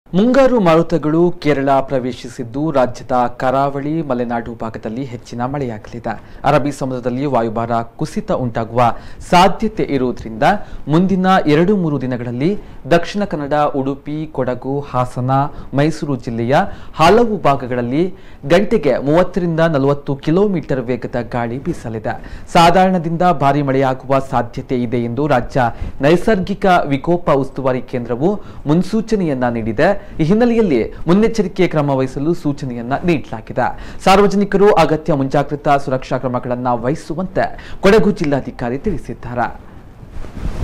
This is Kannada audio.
ಮುಂಗಾರು ಮಾರುತಗಳು ಕೇರಳ ಪ್ರವೇಶಿಸಿದ್ದು ರಾಜ್ಯದ ಕರಾವಳಿ ಮಲೆನಾಡು ಭಾಗದಲ್ಲಿ ಹೆಚ್ಚಿನ ಮಳೆಯಾಗಲಿದೆ ಅರಬ್ಬಿ ಸಮುದ್ರದಲ್ಲಿ ವಾಯುಭಾರ ಕುಸಿತ ಉಂಟಾಗುವ ಸಾಧ್ಯತೆ ಇರುವುದರಿಂದ ಮುಂದಿನ ಎರಡು ಮೂರು ದಿನಗಳಲ್ಲಿ ದಕ್ಷಿಣ ಕನ್ನಡ ಉಡುಪಿ ಕೊಡಗು ಹಾಸನ ಮೈಸೂರು ಜಿಲ್ಲೆಯ ಹಲವು ಭಾಗಗಳಲ್ಲಿ ಗಂಟೆಗೆ ಮೂವತ್ತರಿಂದ ನಲವತ್ತು ಕಿಲೋಮೀಟರ್ ವೇಗದ ಗಾಳಿ ಬೀಸಲಿದೆ ಸಾಧಾರಣದಿಂದ ಭಾರಿ ಮಳೆಯಾಗುವ ಸಾಧ್ಯತೆ ಇದೆ ಎಂದು ರಾಜ್ಯ ನೈಸರ್ಗಿಕ ವಿಕೋಪ ಉಸ್ತುವಾರಿ ಕೇಂದ್ರವು ಮುನ್ಸೂಚನೆಯನ್ನ ನೀಡಿದೆ ಈ ಹಿನ್ನೆಲೆಯಲ್ಲಿ ಮುನ್ನೆಚ್ಚರಿಕೆ ಕ್ರಮ ವಹಿಸಲು ಸೂಚನೆಯನ್ನ ನೀಡಲಾಗಿದೆ ಸಾರ್ವಜನಿಕರು ಅಗತ್ಯ ಮುಂಜಾಗ್ರತಾ ಸುರಕ್ಷಾ ಕ್ರಮಗಳನ್ನು ವಹಿಸುವಂತೆ ಕೊಡಗು ಜಿಲ್ಲಾಧಿಕಾರಿ ತಿಳಿಸಿದ್ದಾರೆ